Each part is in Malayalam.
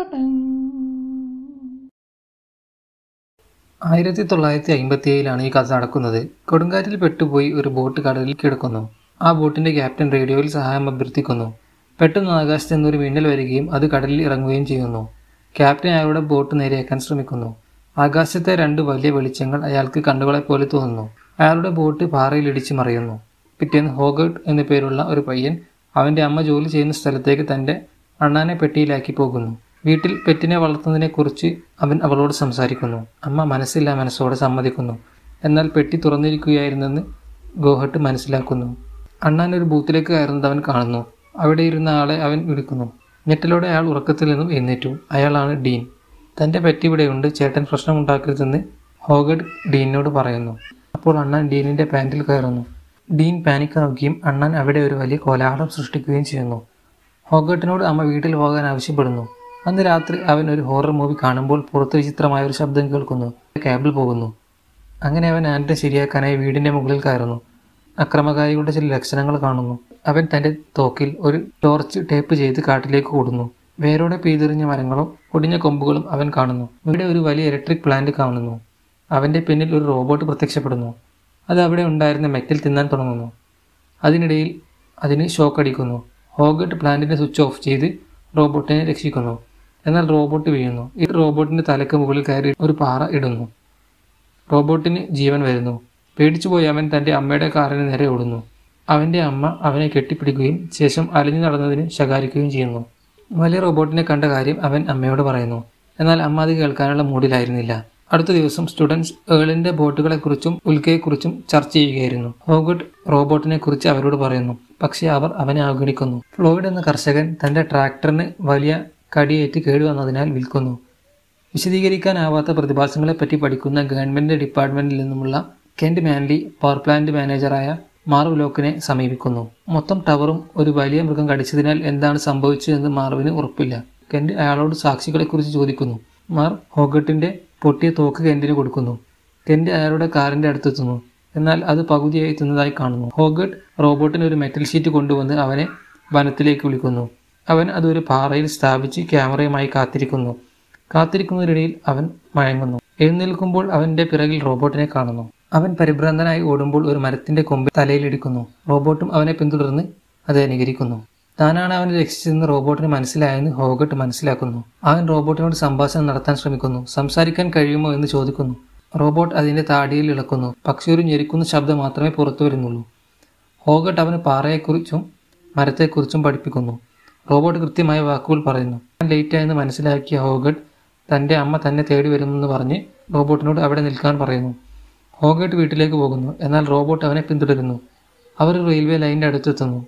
ആയിരത്തി തൊള്ളായിരത്തി അമ്പത്തി ഏഴിലാണ് ഈ കഥ നടക്കുന്നത് കൊടുങ്കാറ്റിൽ പെട്ടുപോയി ഒരു ബോട്ട് കടലിൽ കിടക്കുന്നു ആ ബോട്ടിന്റെ ക്യാപ്റ്റൻ റേഡിയോയിൽ സഹായം അഭ്യർത്ഥിക്കുന്നു പെട്ടെന്ന് ആകാശത്ത് നിന്നൊരു മിന്നൽ വരികയും അത് കടലിൽ ഇറങ്ങുകയും ചെയ്യുന്നു ക്യാപ്റ്റൻ അയാളുടെ ബോട്ട് നേരെയാക്കാൻ ശ്രമിക്കുന്നു ആകാശത്തെ രണ്ട് വലിയ വെളിച്ചങ്ങൾ അയാൾക്ക് കണ്ണുകളെ പോലെ തോന്നുന്നു അയാളുടെ ബോട്ട് പാറയിൽ ഇടിച്ചു മറിയുന്നു പിറ്റേന്ന് ഹോഗർട്ട് എന്നു പേരുള്ള ഒരു പയ്യൻ അവന്റെ അമ്മ ജോലി ചെയ്യുന്ന സ്ഥലത്തേക്ക് തന്റെ അണ്ണാനെ പെട്ടിയിലാക്കി പോകുന്നു വീട്ടിൽ പെറ്റിനെ വളർത്തുന്നതിനെക്കുറിച്ച് അവൻ അവളോട് സംസാരിക്കുന്നു അമ്മ മനസ്സില്ല മനസ്സോടെ സമ്മതിക്കുന്നു എന്നാൽ പെട്ടി തുറന്നിരിക്കുകയായിരുന്നെന്ന് ഗോഹട്ട് മനസ്സിലാക്കുന്നു അണ്ണാൻ ഒരു ബൂത്തിലേക്ക് കയറുന്നത് അവൻ കാണുന്നു അവിടെ ഇരുന്ന ആളെ അവൻ വിളിക്കുന്നു ഞെട്ടലോടെ അയാൾ ഉറക്കത്തിൽ നിന്നും എഴുന്നേറ്റു അയാളാണ് ഡീൻ തൻ്റെ പെറ്റി ഇവിടെയുണ്ട് ചേട്ടൻ പ്രശ്നമുണ്ടാക്കരുതെന്ന് ഹോഗഡ് ഡീനിനോട് പറയുന്നു അപ്പോൾ അണ്ണാൻ ഡീനിന്റെ പാൻറിൽ കയറുന്നു ഡീൻ പാനിക്കാവുകയും അണ്ണാൻ അവിടെ ഒരു വലിയ കോലാഹലം സൃഷ്ടിക്കുകയും ചെയ്യുന്നു ഹോഗട്ടിനോട് അമ്മ വീട്ടിൽ പോകാൻ ആവശ്യപ്പെടുന്നു അന്ന് രാത്രി അവൻ ഒരു ഹൊറർ മൂവി കാണുമ്പോൾ പുറത്ത് വിചിത്രമായ ഒരു ശബ്ദം കേൾക്കുന്നു കേബിൾ പോകുന്നു അങ്ങനെ അവൻ ആൻഡ്രെ ശരിയാക്കാനായി വീടിന്റെ മുകളിൽ കയറുന്നു അക്രമകാരികളുടെ ചില ലക്ഷണങ്ങൾ കാണുന്നു അവൻ തന്റെ തോക്കിൽ ഒരു ടോർച്ച് ടേപ്പ് ചെയ്ത് കാട്ടിലേക്ക് ഓടുന്നു വേരോടെ പെയ്തെറിഞ്ഞ മരങ്ങളും ഒടിഞ്ഞ കൊമ്പുകളും അവൻ കാണുന്നു ഇവിടെ ഒരു വലിയ ഇലക്ട്രിക് പ്ലാന്റ് കാണുന്നു അവന്റെ പിന്നിൽ ഒരു റോബോട്ട് പ്രത്യക്ഷപ്പെടുന്നു അത് അവിടെ ഉണ്ടായിരുന്ന മെറ്റൽ തിന്നാൻ തുടങ്ങുന്നു അതിനിടയിൽ അതിന് ഷോക്ക് അടിക്കുന്നു ഹോഗട്ട് പ്ലാന്റിനെ സ്വിച്ച് ഓഫ് ചെയ്ത് റോബോട്ടിനെ രക്ഷിക്കുന്നു എന്നാൽ റോബോട്ട് വീഴുന്നു ഈ റോബോട്ടിന്റെ തലക്ക് മുകളിൽ കയറി ഒരു പാറ ഇടുന്നു റോബോട്ടിന് ജീവൻ വരുന്നു പേടിച്ചുപോയി അവൻ തന്റെ അമ്മയുടെ കാറിന് നേരെ ഓടുന്നു അവന്റെ അമ്മ അവനെ കെട്ടിപ്പിടിക്കുകയും ശേഷം അലഞ്ഞു നടന്നതിന് ശകാരിക്കുകയും ചെയ്യുന്നു വലിയ റോബോട്ടിനെ കണ്ട കാര്യം അവൻ അമ്മയോട് പറയുന്നു എന്നാൽ അമ്മ അത് കേൾക്കാനുള്ള മൂഡിലായിരുന്നില്ല അടുത്ത ദിവസം സ്റ്റുഡൻസ് ഏളിന്റെ ബോട്ടുകളെക്കുറിച്ചും ഉൽക്കയെക്കുറിച്ചും ചർച്ച ചെയ്യുകയായിരുന്നു ഹോഗട്ട് റോബോട്ടിനെ കുറിച്ച് അവരോട് പറയുന്നു പക്ഷേ അവർ അവനെ അവഗണിക്കുന്നു ഫ്ലോയിഡ് എന്ന കർഷകൻ തന്റെ ട്രാക്ടറിന് വലിയ കടിയേറ്റ് കേടുവന്നതിനാൽ വിൽക്കുന്നു വിശദീകരിക്കാനാവാത്ത പ്രതിഭാസങ്ങളെപ്പറ്റി പഠിക്കുന്ന ഗവൺമെന്റ് ഡിപ്പാർട്ട്മെന്റിൽ നിന്നുമുള്ള കെന്റ് മാൻലി പവർ പ്ലാന്റ് മാനേജറായ മാർവ്ലോക്കിനെ സമീപിക്കുന്നു മൊത്തം ടവറും ഒരു വലിയ മൃഗം കടിച്ചതിനാൽ എന്താണ് സംഭവിച്ചതെന്ന് മാർവിന് ഉറപ്പില്ല കെന്റ് അയാളോട് സാക്ഷികളെക്കുറിച്ച് ചോദിക്കുന്നു മാർ ഹോഗട്ടിന്റെ പൊട്ടിയ തോക്ക് കെന്റിന് കൊടുക്കുന്നു കെന്റ് അയാളുടെ കാറിന്റെ അടുത്തെത്തുന്നു എന്നാൽ അത് പകുതിയായി തിന്നതായി കാണുന്നു ഹോഗട്ട് റോബോട്ടിന് ഒരു മെറ്റൽ ഷീറ്റ് കൊണ്ടുവന്ന് അവനെ വനത്തിലേക്ക് വിളിക്കുന്നു അവൻ അത് ഒരു പാറയിൽ സ്ഥാപിച്ച് ക്യാമറയുമായി കാത്തിരിക്കുന്നു കാത്തിരിക്കുന്നതിനിടയിൽ അവൻ മയങ്ങുന്നു എഴുന്നേൽക്കുമ്പോൾ അവന്റെ പിറകിൽ റോബോട്ടിനെ കാണുന്നു അവൻ പരിഭ്രാന്തനായി ഓടുമ്പോൾ ഒരു മരത്തിന്റെ കൊമ്പിൽ തലയിലിടിക്കുന്നു റോബോട്ടും അവനെ പിന്തുടർന്ന് അത് അനുകരിക്കുന്നു താനാണ് അവനെ രക്ഷിച്ചതെന്ന് റോബോട്ടിന് മനസ്സിലായെന്ന് ഹോഗട്ട് മനസ്സിലാക്കുന്നു അവൻ റോബോട്ടിനോട് സംഭാഷണം നടത്താൻ ശ്രമിക്കുന്നു സംസാരിക്കാൻ കഴിയുമോ എന്ന് ചോദിക്കുന്നു റോബോട്ട് അതിന്റെ താടിയിൽ ഇളക്കുന്നു പക്ഷേ ഒരു ഞെരിക്കുന്ന ശബ്ദം മാത്രമേ പുറത്തു വരുന്നുള്ളൂ ഹോഗട്ട് അവന് പാറയെക്കുറിച്ചും മരത്തെക്കുറിച്ചും പഠിപ്പിക്കുന്നു റോബോട്ട് കൃത്യമായ വാക്കുകൾ പറയുന്നു ഞാൻ ലേറ്റായെന്ന് മനസ്സിലാക്കിയ ഹോഗട്ട് തന്റെ അമ്മ തന്നെ തേടി വരുമെന്ന് പറഞ്ഞ് റോബോട്ടിനോട് അവിടെ നിൽക്കാൻ പറയുന്നു ഹോഗട്ട് വീട്ടിലേക്ക് പോകുന്നു എന്നാൽ റോബോട്ട് അവനെ പിന്തുടരുന്നു അവർ റെയിൽവേ ലൈനിന്റെ അടുത്തെത്തുന്നു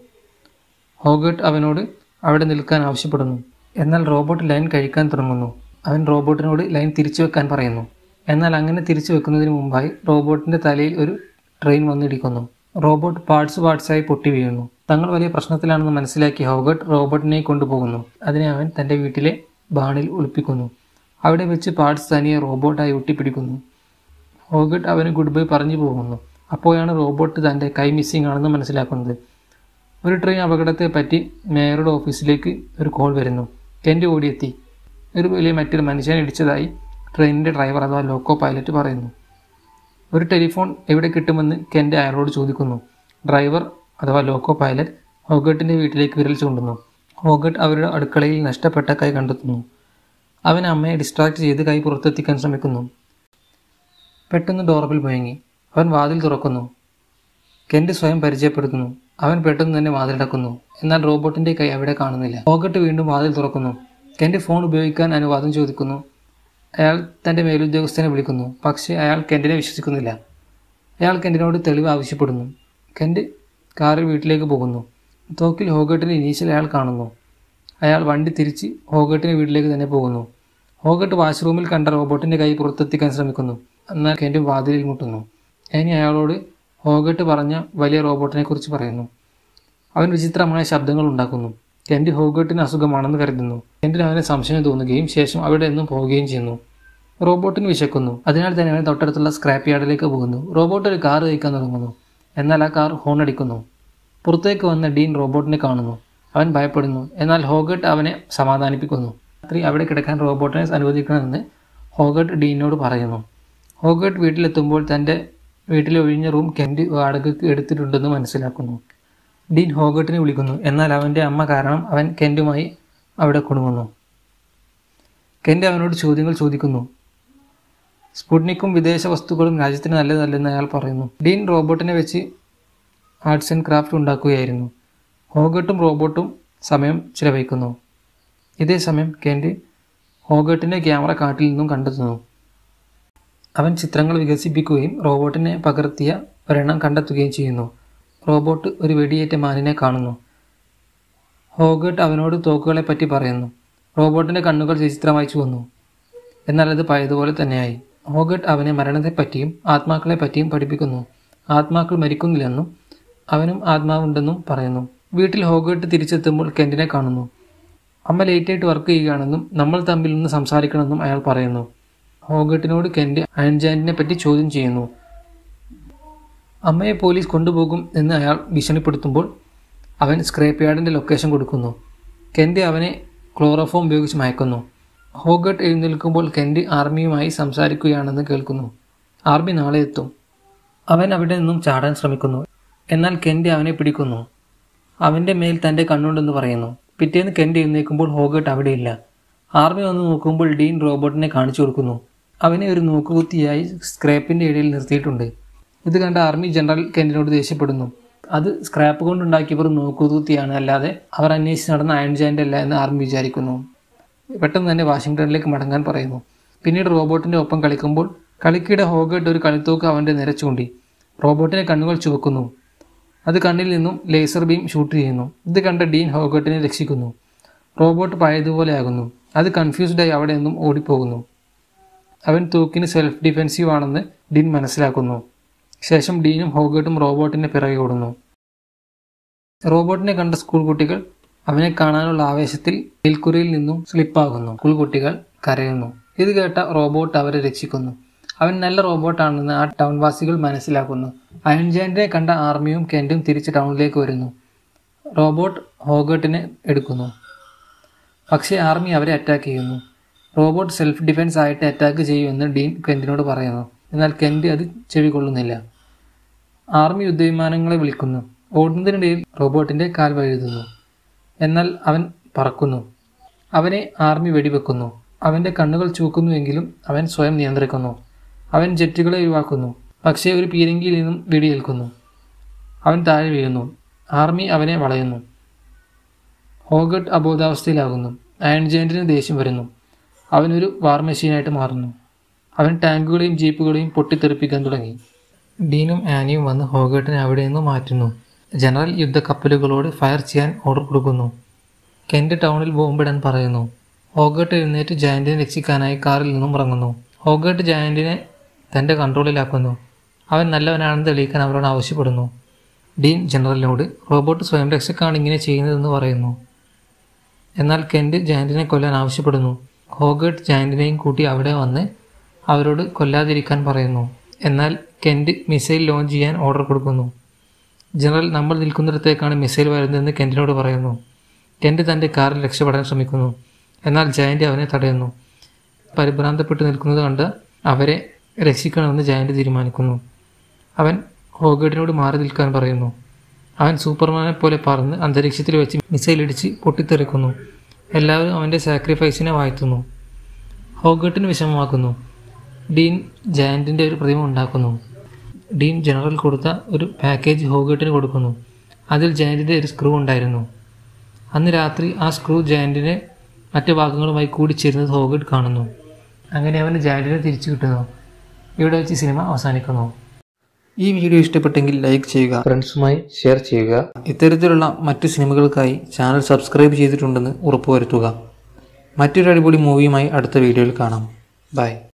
ഹോഗട്ട് അവനോട് അവിടെ നിൽക്കാൻ ആവശ്യപ്പെടുന്നു എന്നാൽ റോബോട്ട് ലൈൻ കഴിക്കാൻ തുടങ്ങുന്നു അവൻ റോബോട്ടിനോട് ലൈൻ തിരിച്ചു വെക്കാൻ പറയുന്നു എന്നാൽ അങ്ങനെ തിരിച്ചു വെക്കുന്നതിന് മുമ്പായി റോബോട്ടിന്റെ തലയിൽ ഒരു ട്രെയിൻ വന്നിടിക്കുന്നു റോബോട്ട് പാർട്സ് പാർട്സായി പൊട്ടി വീഴുന്നു തങ്ങൾ വലിയ പ്രശ്നത്തിലാണെന്ന് മനസ്സിലാക്കിയ ഹോഗട്ട് റോബോട്ടിനെ കൊണ്ടുപോകുന്നു അതിനെ അവൻ തന്റെ വീട്ടിലെ ബാണിൽ ഒളിപ്പിക്കുന്നു അവിടെ വെച്ച് പാർട്സ് തനിയെ റോബോട്ടായി ഒട്ടിപ്പിടിക്കുന്നു ഹോഗട്ട് അവന് ഗുഡ് ബൈ പറഞ്ഞു പോകുന്നു അപ്പോഴാണ് റോബോട്ട് തന്റെ കൈ മിസ്സിംഗ് ആണെന്ന് മനസ്സിലാക്കുന്നത് ഒരു ട്രെയിൻ അപകടത്തെ പറ്റി മേയറുടെ ഓഫീസിലേക്ക് ഒരു കോൾ വരുന്നു കെന്റ് ഓടിയെത്തി ഒരു വലിയ മറ്റൊരു മനുഷ്യനെ ഇടിച്ചതായി ട്രെയിനിന്റെ ഡ്രൈവർ അഥവാ ലോക്കോ പൈലറ്റ് പറയുന്നു ഒരു ടെലിഫോൺ എവിടെ കിട്ടുമെന്ന് കെന്റ് അയാളോട് ചോദിക്കുന്നു ഡ്രൈവർ അഥവാ ലോക്കോ പൈലറ്റ് ഹോഗട്ടിന്റെ വീട്ടിലേക്ക് വിരൽ ചൂണ്ടുന്നു ഹോഗട്ട് അവരുടെ അടുക്കളയിൽ നഷ്ടപ്പെട്ട കൈ കണ്ടെത്തുന്നു അവൻ അമ്മയെ ഡിസ്ട്രാക്ട് ചെയ്ത് കൈ പുറത്തെത്തിക്കാൻ ശ്രമിക്കുന്നു പെട്ടെന്ന് ഡോർബിൽ മുഴങ്ങി അവൻ വാതിൽ തുറക്കുന്നു കെന്റ് സ്വയം പരിചയപ്പെടുത്തുന്നു അവൻ പെട്ടെന്ന് തന്നെ വാതിലടക്കുന്നു എന്നാൽ റോബോട്ടിന്റെ കൈ അവിടെ കാണുന്നില്ല ഹോഗട്ട് വീണ്ടും വാതിൽ തുറക്കുന്നു കെന്റ് ഫോൺ ഉപയോഗിക്കാൻ അനുവാദം ചോദിക്കുന്നു അയാൾ തന്റെ മേലുദ്യോഗസ്ഥനെ വിളിക്കുന്നു പക്ഷേ അയാൾ കെന്റിനെ വിശ്വസിക്കുന്നില്ല അയാൾ കെന്റിനോട് തെളിവ് ആവശ്യപ്പെടുന്നു കെന്റ് കാറിൽ വീട്ടിലേക്ക് പോകുന്നു തോക്കിൽ ഹോഗട്ടിന്റെ ഇനീഷ്യൽ അയാൾ കാണുന്നു അയാൾ വണ്ടി തിരിച്ച് ഹോഗട്ടിന്റെ വീട്ടിലേക്ക് തന്നെ പോകുന്നു ഹോഗട്ട് വാഷ്റൂമിൽ കണ്ട റോബോട്ടിന്റെ കൈ പുറത്തെത്തിക്കാൻ ശ്രമിക്കുന്നു എന്നാൽ കെന്റ് വാതിലിൽ മുട്ടുന്നു ഇനി അയാളോട് ഹോഗട്ട് പറഞ്ഞ വലിയ റോബോട്ടിനെ കുറിച്ച് പറയുന്നു അവൻ വിചിത്രമായ ശബ്ദങ്ങൾ ഉണ്ടാക്കുന്നു കെന്റ് ഹോഗട്ടിന് അസുഖമാണെന്ന് കരുതുന്നു കെന്റിന് അവനെ സംശയം തോന്നുകയും ശേഷം അവിടെ നിന്നും പോവുകയും ചെയ്യുന്നു റോബോട്ടിന് വിശക്കുന്നു അതിനാൽ തന്നെ അവൻ തൊട്ടടുത്തുള്ള സ്ക്രാപ്പ് യാർഡിലേക്ക് പോകുന്നു റോബോട്ട് ഒരു കാർ കഴിക്കാൻ തുടങ്ങുന്നു എന്നാൽ ആ കാർ ഹോൺ അടിക്കുന്നു പുറത്തേക്ക് വന്ന ഡീൻ റോബോട്ടിനെ കാണുന്നു അവൻ ഭയപ്പെടുന്നു എന്നാൽ ഹോഗട്ട് അവനെ സമാധാനിപ്പിക്കുന്നു രാത്രി അവിടെ കിടക്കാൻ റോബോട്ടിനെ അനുവദിക്കണമെന്ന് ഹോഗർട്ട് ഡീനോട് പറയുന്നു ഹോഗർട്ട് വീട്ടിലെത്തുമ്പോൾ തൻ്റെ വീട്ടിലെ ഒഴിഞ്ഞ റൂം കെൻഡ് വാടകയ്ക്ക് എടുത്തിട്ടുണ്ടെന്ന് മനസ്സിലാക്കുന്നു ഡീൻ ഹോഗർട്ടിനെ വിളിക്കുന്നു എന്നാൽ അവൻ്റെ അമ്മ കാരണം അവൻ കെൻറ്റുമായി അവിടെ കുടുങ്ങുന്നു കെൻഡ് അവനോട് ചോദ്യങ്ങൾ ചോദിക്കുന്നു സ്പുട്നിക്കും വിദേശ വസ്തുക്കളും രാജ്യത്തിന് നല്ലതല്ലെന്ന് അയാൾ പറയുന്നു ഡീൻ റോബോട്ടിനെ വെച്ച് ആർട്സ് ആൻഡ് ക്രാഫ്റ്റ് ഉണ്ടാക്കുകയായിരുന്നു ഹോഗർട്ടും റോബോട്ടും സമയം ചിലവഴിക്കുന്നു ഇതേ സമയം കെൻഡ് ഹോഗർട്ടിൻ്റെ ക്യാമറ കാട്ടിൽ നിന്നും കണ്ടെത്തുന്നു അവൻ ചിത്രങ്ങൾ വികസിപ്പിക്കുകയും റോബോട്ടിനെ പകർത്തിയ ഒരെണ്ണം കണ്ടെത്തുകയും ചെയ്യുന്നു റോബോട്ട് ഒരു വെടിയേറ്റ മാനിനെ കാണുന്നു ഹോഗർട്ട് അവനോട് തോക്കുകളെ പറ്റി പറയുന്നു റോബോട്ടിൻ്റെ കണ്ണുകൾ വിചിത്രമായി ചുവന്നു എന്നാൽ അത് പഴയതുപോലെ തന്നെയായി ഹോഗർട്ട് അവനെ മരണത്തെപ്പറ്റിയും ആത്മാക്കളെ പറ്റിയും പഠിപ്പിക്കുന്നു ആത്മാക്കൾ മരിക്കുന്നില്ലെന്നും അവനും ആത്മാവുണ്ടെന്നും പറയുന്നു വീട്ടിൽ ഹോഗർട്ട് തിരിച്ചെത്തുമ്പോൾ കെൻറ്റിനെ കാണുന്നു അമ്മ ലേറ്റായിട്ട് വർക്ക് ചെയ്യുകയാണെന്നും നമ്മൾ തമ്മിൽ നിന്ന് സംസാരിക്കണമെന്നും അയാൾ പറയുന്നു ഹോഗർട്ടിനോട് കെൻറ്റ് അയൺജാൻറ്റിനെ പറ്റി ചോദ്യം ചെയ്യുന്നു അമ്മയെ പോലീസ് കൊണ്ടുപോകും എന്ന് അയാൾ ഭീഷണിപ്പെടുത്തുമ്പോൾ അവൻ സ്ക്രേപ്പ് യാർഡിൻ്റെ ലൊക്കേഷൻ കൊടുക്കുന്നു കെൻറ്റ് അവനെ ക്ലോറോഫോം ഉപയോഗിച്ച് മയക്കുന്നു ഹോഗർട്ട് എഴുന്നേൽക്കുമ്പോൾ കെൻറ്റ് ആർമിയുമായി സംസാരിക്കുകയാണെന്ന് കേൾക്കുന്നു ആർമി നാളെ എത്തും അവൻ അവിടെ നിന്നും ചാടാൻ ശ്രമിക്കുന്നു എന്നാൽ കെൻറ്റ് അവനെ പിടിക്കുന്നു അവൻ്റെ മേൽ തൻ്റെ കണ്ണുണ്ടെന്ന് പറയുന്നു പിറ്റേന്ന് കെൻറ്റ് എഴുന്നേൽക്കുമ്പോൾ ഹോഗർട്ട് അവിടെയില്ല ആർമി വന്ന് നോക്കുമ്പോൾ ഡീൻ റോബോട്ടിനെ കാണിച്ചു കൊടുക്കുന്നു അവനെ ഒരു നോക്കുകുത്തിയായി സ്ക്രാപ്പിൻ്റെ ഇടയിൽ നിർത്തിയിട്ടുണ്ട് ഇത് കണ്ട ആർമി ജനറൽ കെൻറ്റിനോട് ദേഷ്യപ്പെടുന്നു അത് സ്ക്രാപ്പ് കൊണ്ടുണ്ടാക്കിയവർ നോക്കുകുത്തിയാണ് അല്ലാതെ അവർ അന്വേഷിച്ച് നടന്ന അയൺ ജാൻ്റ് അല്ല എന്ന് ആർമി വിചാരിക്കുന്നു പെട്ടെന്ന് തന്നെ വാഷിങ്ടണിലേക്ക് മടങ്ങാൻ പറയുന്നു പിന്നീട് റോബോട്ടിൻ്റെ ഒപ്പം കളിക്കുമ്പോൾ കളിക്കിടെ ഹോഗർട്ട് ഒരു കളിത്തോക്ക് അവൻ്റെ നിര ചൂണ്ടി റോബോട്ടിനെ കണ്ണുകൾ ചുവക്കുന്നു അത് കണ്ണിൽ നിന്നും ലേസർ ബീം ഷൂട്ട് ചെയ്യുന്നു ഇത് കണ്ട ഡീൻ ഹോഗർട്ടിനെ രക്ഷിക്കുന്നു റോബോട്ട് പഴയതുപോലെയാകുന്നു അത് കൺഫ്യൂസ്ഡായി അവിടെ നിന്നും ഓടിപ്പോകുന്നു അവൻ തൂക്കിന് സെൽഫ് ഡിഫെൻസീവ് ആണെന്ന് ഡീൻ മനസ്സിലാക്കുന്നു ശേഷം ഡീനും ഹോഗർട്ടും റോബോട്ടിനെ പിറകെ ഓടുന്നു റോബോട്ടിനെ കണ്ട സ്കൂൾ കുട്ടികൾ അവനെ കാണാനുള്ള ആവേശത്തിൽ മേൽക്കുരയിൽ നിന്നും സ്ലിപ്പാകുന്നു സ്കൂൾ കുട്ടികൾ കരയുന്നു ഇത് കേട്ട റോബോട്ട് അവരെ രക്ഷിക്കുന്നു അവൻ നല്ല റോബോട്ടാണെന്ന് ആ ടൗൺവാസികൾ മനസ്സിലാക്കുന്നു അയൺജാൻഡിനെ കണ്ട ആർമിയും കെൻറ്റും തിരിച്ച് ടൗണിലേക്ക് വരുന്നു റോബോട്ട് ഹോഗർട്ടിനെ എടുക്കുന്നു പക്ഷേ ആർമി അവരെ അറ്റാക്ക് ചെയ്യുന്നു റോബോട്ട് സെൽഫ് ഡിഫെൻസ് ആയിട്ട് അറ്റാക്ക് ചെയ്യുമെന്ന് ഡീൻ കെൻറ്റിനോട് പറയുന്നു എന്നാൽ കെൻറ്റ് അത് ചെവികൊള്ളുന്നില്ല ആർമി യുദ്ധവിമാനങ്ങളെ വിളിക്കുന്നു ഓടുന്നതിനിടയിൽ റോബോട്ടിൻ്റെ കാൽ വഴുതുന്നു എന്നാൽ അവൻ പറക്കുന്നു അവനെ ആർമി വെടിവെക്കുന്നു അവൻ്റെ കണ്ണുകൾ ചൂക്കുന്നുവെങ്കിലും അവൻ സ്വയം നിയന്ത്രിക്കുന്നു അവൻ ജെറ്റുകളെ ഒഴിവാക്കുന്നു പക്ഷേ ഒരു പീരങ്കിയിൽ നിന്നും വെടിയേൽക്കുന്നു അവൻ താഴെ വീഴുന്നു ആർമി അവനെ വളയുന്നു ഹോഗട്ട് അബോധാവസ്ഥയിലാകുന്നു അയൺ ജയന്റിന് ദേഷ്യം വരുന്നു അവനൊരു വാർ മെഷീനായിട്ട് മാറുന്നു അവൻ ടാങ്കുകളെയും ജീപ്പുകളെയും പൊട്ടിത്തെറിപ്പിക്കാൻ തുടങ്ങി ഡീനും ആനിയും വന്ന് ഹോഗട്ടിനെ അവിടെ നിന്ന് മാറ്റുന്നു ജനറൽ യുദ്ധക്കപ്പലുകളോട് ഫയർ ചെയ്യാൻ ഓർഡർ കൊടുക്കുന്നു കെൻറ്റ് ടൗണിൽ ബോംബിടാൻ പറയുന്നു ഹോഗട്ട് എഴുന്നേറ്റ് ജയന്റിനെ രക്ഷിക്കാനായി കാറിൽ നിന്നും ഇറങ്ങുന്നു ഹോഗട്ട് ജയന്റിനെ തൻ്റെ കൺട്രോളിലാക്കുന്നു അവൻ നല്ലവനാണെന്ന് തെളിയിക്കാൻ അവരോട് ആവശ്യപ്പെടുന്നു ഡീൻ ജനറലിനോട് റോബോട്ട് സ്വയം രക്ഷക്കാണ് ഇങ്ങനെ ചെയ്യുന്നതെന്ന് പറയുന്നു എന്നാൽ കെൻറ്റ് ജയന്റിനെ കൊല്ലാൻ ആവശ്യപ്പെടുന്നു ഹോഗട്ട് ജയന്റിനെയും കൂട്ടി അവിടെ വന്ന് അവരോട് കൊല്ലാതിരിക്കാൻ പറയുന്നു എന്നാൽ കെൻറ്റ് മിസൈൽ ലോഞ്ച് ചെയ്യാൻ ഓർഡർ കൊടുക്കുന്നു ജനറൽ നമ്മൾ നിൽക്കുന്നിടത്തേക്കാണ് മിസൈൽ വരുന്നതെന്ന് കെൻറ്റിനോട് പറയുന്നു കെൻറ്റ് തൻ്റെ കാറിൽ രക്ഷപ്പെടാൻ ശ്രമിക്കുന്നു എന്നാൽ ജയന്റ് അവനെ തടയുന്നു പരിഭ്രാന്തപ്പെട്ട് നിൽക്കുന്നത് കണ്ട് അവരെ രക്ഷിക്കണമെന്ന് ജയന്റ് തീരുമാനിക്കുന്നു അവൻ ഹോഗേഡിനോട് മാറി നിൽക്കാൻ പറയുന്നു അവൻ സൂപ്പർമാനെ പോലെ പറന്ന് അന്തരീക്ഷത്തിൽ വെച്ച് മിസൈൽ ഇടിച്ച് പൊട്ടിത്തെറിക്കുന്നു എല്ലാവരും അവൻ്റെ സാക്രിഫൈസിനെ വാഴ്ത്തുന്നു ഹോഗട്ടിന് വിഷമമാക്കുന്നു ഡീൻ ജയൻറ്റിൻ്റെ ഒരു പ്രതിമ ഉണ്ടാക്കുന്നു ഡീൻ ജനറൽ കൊടുത്ത ഒരു പാക്കേജ് ഹോഗട്ടിന് കൊടുക്കുന്നു അതിൽ ജയൻറ്റിൻ്റെ ഒരു സ്ക്രൂ ഉണ്ടായിരുന്നു അന്ന് രാത്രി ആ സ്ക്രൂ ജയൻറ്റിനെ മറ്റു ഭാഗങ്ങളുമായി കൂടിച്ചേരുന്നത് ഹോഗട്ട് കാണുന്നു അങ്ങനെ അവന് ജയൻറ്റിനെ തിരിച്ചു കിട്ടുന്നു ഇവിടെ വെച്ച് സിനിമ അവസാനിക്കുന്നു ഈ വീഡിയോ ഇഷ്ടപ്പെട്ടെങ്കിൽ ലൈക്ക് ചെയ്യുക ഫ്രണ്ട്സുമായി ഷെയർ ചെയ്യുക ഇത്തരത്തിലുള്ള മറ്റു സിനിമകൾക്കായി ചാനൽ സബ്സ്ക്രൈബ് ചെയ്തിട്ടുണ്ടെന്ന് ഉറപ്പുവരുത്തുക മറ്റൊരു അടിപൊളി മൂവിയുമായി അടുത്ത വീഡിയോയിൽ കാണാം ബൈ